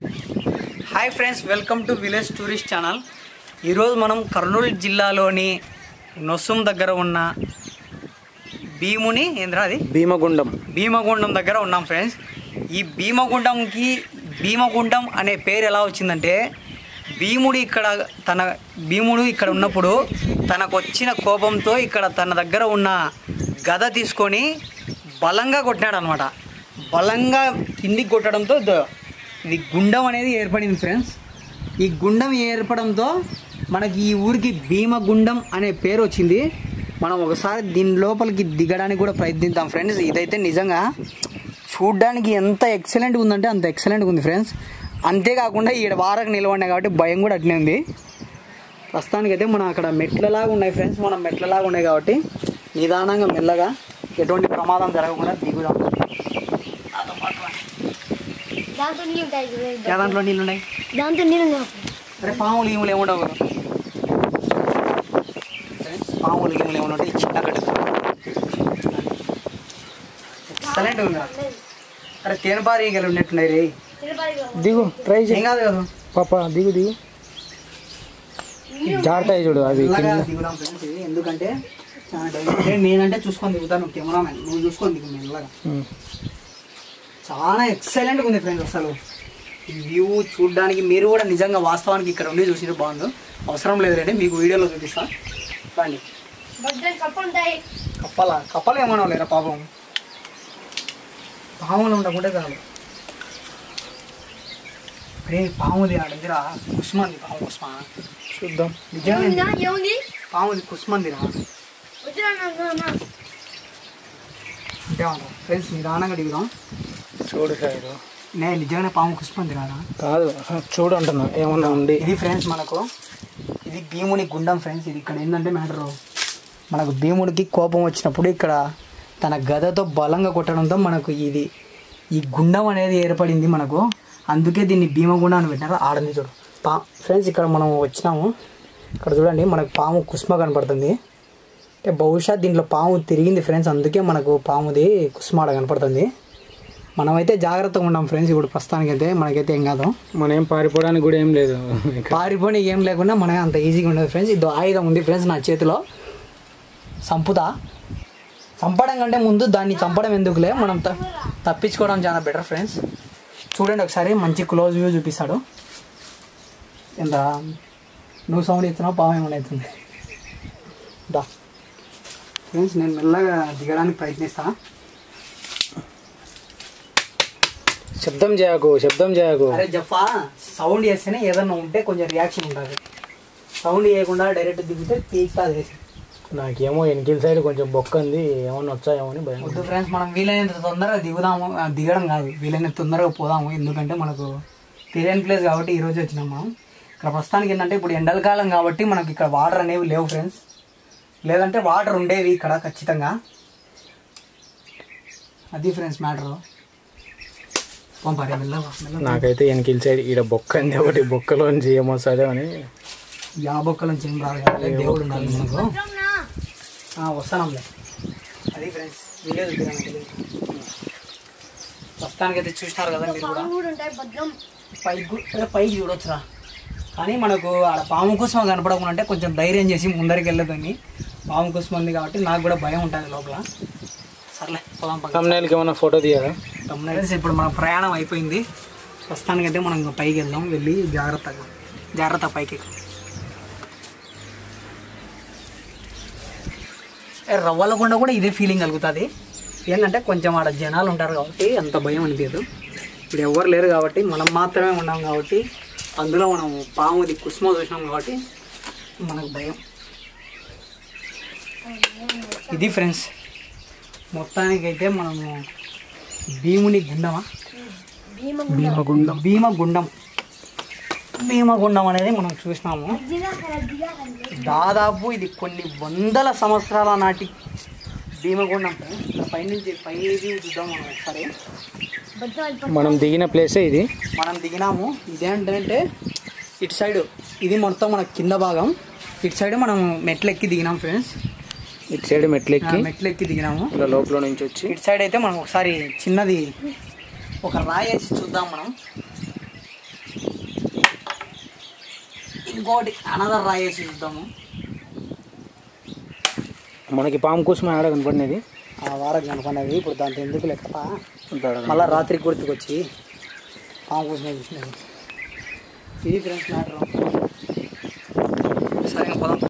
Hi friends welcome to village tourist channel ఈరోజు మనం కర్నూలు జిల్లాలోని నొస్సుం దగ్గర ఉన్న భీముని ఏంద్రా అది భీమగుండం భీమగుండం దగ్గర ఉన్నాం ఫ్రెండ్స్ ఈ భీమగుండంకి భీమగుండం అనే పేరు ఎలా వచ్చిందంటే భీముడు ఇక్కడ తన భీముడు ఇక్కడ ఉన్నప్పుడు తనకు వచ్చిన కోపంతో ఇక్కడ తన దగ్గర ఉన్న గద తీసుకొని బలంగా కొట్టినాడు అనమాట బలంగా కిందికి కొట్టడంతో ద- ఇది గుండం అనేది ఏర్పడింది ఫ్రెండ్స్ ఈ గుండం ఏర్పడంతో మనకి ఈ ఊరికి భీమగుండం అనే పేరు వచ్చింది మనం ఒకసారి దీని లోపలికి దిగడానికి కూడా ప్రయత్నిద్దాం ఫ్రెండ్స్ ఇదైతే నిజంగా చూడ్డానికి ఎంత ఎక్సలెంట్గా ఉందంటే అంత ఎక్సలెంట్గా ఉంది ఫ్రెండ్స్ అంతేకాకుండా ఈడ వారకు నిలబడినాయి కాబట్టి భయం కూడా అట్నే ఉంది ప్రస్తుతానికైతే మనం అక్కడ మెట్లలాగా ఉన్నాయి ఫ్రెండ్స్ మనం మెట్లలాగా ఉన్నాయి కాబట్టి నిదానంగా మెల్లగా ఎటువంటి ప్రమాదం జరగకుండా దిగుదాం దాంతో నీళ్ళు ఉంటాయి చూడు. ఏ దాంట్లో నీళ్ళు ఉన్నాయి దాంతో నీళ్ళు ఉన్నాయి. అరే పాములు ఈములు ఏముండవు కదా ఫ్రెండ్స్, పాములు ఈములు ఏముంటే ఈ చిన్న గడ్డ ఎక్సలెంట్ ఉంది అరే తేనెపారి ఈగలు ఉన్నట్టున్నాయి రే తిరుపతిలో. దిగు ట్రై ఏం చేయి కాదు కదా పాప దిగు దిగు జాగ్రత్త చూడు అది మెల్లగా కింద. దిగుదాం ఫ్రెండ్స్ ఇది ఎందుకంటే చాలా డేంజర్. నేను నేనంటే చూసుకొని దిగుతాను కెమెరామెన్ నువ్వు చూసుకొని దిగు మెల్లగా ఉమ్. చాలా ఎక్సలెంట్గా ఉంది ఫ్రెండ్స్ అసలు ఈ వ్యూ చూడడానికి మీరు కూడా నిజంగా వాస్తవానికి ఇక్కడ ఉండి చూసినా బాగుంది అవసరం లేదు రండి మీకు వీడియోలో చూపిస్తా రండి బద్దలు కప్పు ఉంటాయి కప్పల కప్పలు ఏమన్నా లేరా పాపం పాములు ఉండకుంటే కాదు అరే పాముది ఆడిందిరా కుస్మంది పాము కుస్మా చూద్దాం నిజంగా ఏముందా? ఏముంది పాముది కుస్మందిరా వద్దురా నాన్న, నాన్న. అంటే ఫ్రెండ్స్ నిదానంగా దిగుదాం చూడు సైడ్ నేను నిజంగానే పాము కుస్మందిరా కాదు చూడు అంటున్నా ఏమన్నా ఉండి ఇది ఫ్రెండ్స్ మనకు ఇది భీముని గుండం ఫ్రెండ్స్ ఇది ఇక్కడ ఏంటంటే మ్యాటర్ మనకు భీముడికి కోపం వచ్చినప్పుడు ఇక్కడ తన గదతో బలంగా కొట్టడంతో మనకు ఇది ఈ గుండం అనేది ఏర్పడింది మనకు అందుకే దీన్ని భీమగుండం అని పెట్టారు ఆడంది చూడు పా ఫ్రెండ్స్ ఇక్కడ మనం వచ్చినాము ఇక్కడ చూడండి మనకు పాము కుస్మ కనపడుతుంది అంటే బహుశా దీంట్లో పాము తిరిగింది ఫ్రెండ్స్ అందుకే మనకు పాముది కుస్మాడ కనపడుతుంది మనమైతే జాగ్రత్తగా ఉన్నాం ఫ్రెండ్స్ ఇప్పుడు ప్రస్తుతానికైతే మనకైతే ఏం కాదు మనం ఏం పారిపోవడానికి కూడా ఏం లేదు పారిపోయి ఏం లేకుండా మన అంత ఈజీగా ఉండదు ఫ్రెండ్స్ ఇది ఆయుధం ఉంది ఫ్రెండ్స్ నా చేతిలో సంపుతా చంపడం కంటే ముందు దాన్ని చంపడం ఎందుకులే మనం త- తప్పించుకోవడం చాలా బెటర్ ఫ్రెండ్స్ చూడండి ఒకసారి మంచి క్లోజ్ వ్యూ చూపిస్తాడు ఎంత నువ్వు సౌండ్ ఇస్తున్నావు పాము ఏమైనా అవుతుంది దా ఫ్రెండ్స్ నేను మెల్లగా దిగడానికి ప్రయత్నిస్తా శబ్దం చేయకు శబ్దం చేయకు అరే జఫా సౌండ్ చేస్తేనే ఏదన్నా ఉంటే కొంచెం రియాక్షన్ ఉంటుంది సౌండ్ చేయకుండా డైరెక్ట్ దిగితే పీక్తా చేసి నాకేమో వెనకిల సైడ్ కొంచెం బొక్క ఉంది ఏమన్నా వచ్చాయేమో అని భయం వద్దు ఫ్రెండ్స్ మనం వీలైనంత తొందరగా దిగుదాము ఆ, దిగడం కాదు వీలైనంత తొందరగా పోదాము ఎందుకంటే మనకు తెలియని ప్లేస్ కాబట్టి ఈ రోజు వచ్చినాం మనం ఇక్కడ ప్రస్తుతానికి ఏంటంటే ఇప్పుడు ఎండలకాలం కాబట్టి మనకి ఇక్కడ వాటర్ అనేవి లేవు ఫ్రెండ్స్ లేదంటే వాటర్ ఉండేవి ఇక్కడ ఖచ్చితంగా అది ఫ్రెండ్స్ మ్యాటర్ పంపారే మెల్లగా మెల్లగా నాకైతే వెనకిల సైడ్ ఈడ బొక్క ఉంది ఒకటి బొక్కలోంచి ఏమొస్తుందో అని యాబొక్కల నుంచి ఏం రాదు కదా దేవుడు ఉండాలి మనకు వద్దురా. ఆ, వస్తానంలే అది ఫ్రెండ్స్ వీడియో చూపిస్తాను ప్రస్తుతానికి అయితే చూసినారు కదా మీరు కూడా పాము కూడా ఉంటాయి భద్రం పైకి గు- అదే పైకి చూడొచ్చురా కానీ మనకు ఆడ పాము కుసుమ కనపడకుండా అంటే కొంచెం ధైర్యం చేసి ముందరికి వెళ్ళదని పాము కుసుమ ఉంది కాబట్టి నాకు కూడా భయం ఉంటుంది లోపల సర్లే పోదాం పక్క తమ్నేల్కి ఏమన్నా ఫోటో తీయాలా ఫ్రెండ్స్ ఇప్పుడు మన ప్రయాణం అయిపోయింది ప్రస్తుతానికైతే మనం ఇంకా పైకి వెళ్దాం వెళ్ళి జాగ్రత్తగా జాగ్రత్త పైకి ఎక్కు. ఏ, రవ్వలకుండా కూడా ఇదే ఫీలింగ్ కలుగుతుంది ఏంటంటే కొంచెం ఆడ జనాలు ఉంటారు కాబట్టి అంత భయం అనిపించదు ఇప్పుడు ఎవరు లేరు కాబట్టి మనం మాత్రమే ఉన్నాం కాబట్టి అందులో మనం పాముది కుసుమ చూసినాం కాబట్టి మనకు భయం ఇది ఫ్రెండ్స్ మొత్తానికైతే మనము భీముని గుండమా భీమ భీమగుండం భీమగుండం భీమగుండం అనేది మనం చూసినాము దిగా కదా, దిగా కదా. దాదాపు ఇది కొన్ని వందల సంవత్సరాల నాటి భీమగుండం ఫ్రెండ్స్. ఇక్కడ పైనుంచి పైకి చూద్దాం మనం ఒకసారి భద్రం అయిపో- మనం దిగిన ప్లేసే ఇది మనం దిగినాము ఇదేంటంటే ఇటు సైడ్ ఇది మొత్తం మన కింద భాగం ఇటు సైడ్ మనం మెట్లు ఎక్కి దిగినాం ఫ్రెండ్స్ ఇటు సైడ్ మెట్లు ఎక్కి మెట్లు ఎక్కి దిగినాము ఇలా లోపల నుంచి వచ్చి ఇటు సైడ్ అయితే మనం ఒకసారి చిన్నది ఒక రాయి వేసి చూద్దాం మనం ఇంకోటి అనదర్ రాయేసి చూద్దాము మనకి పాము కోసం ఆడ కనపడినది ఆ వారం కనపడినది ఇప్పుడు దాంతో ఎందుకు లెక్క మళ్ళీ రాత్రికి గుర్తుకొచ్చి పాము కోసం చూసినది ఇది ఫ్రెండ్స్ మ్యాటర్ సరే పోదాం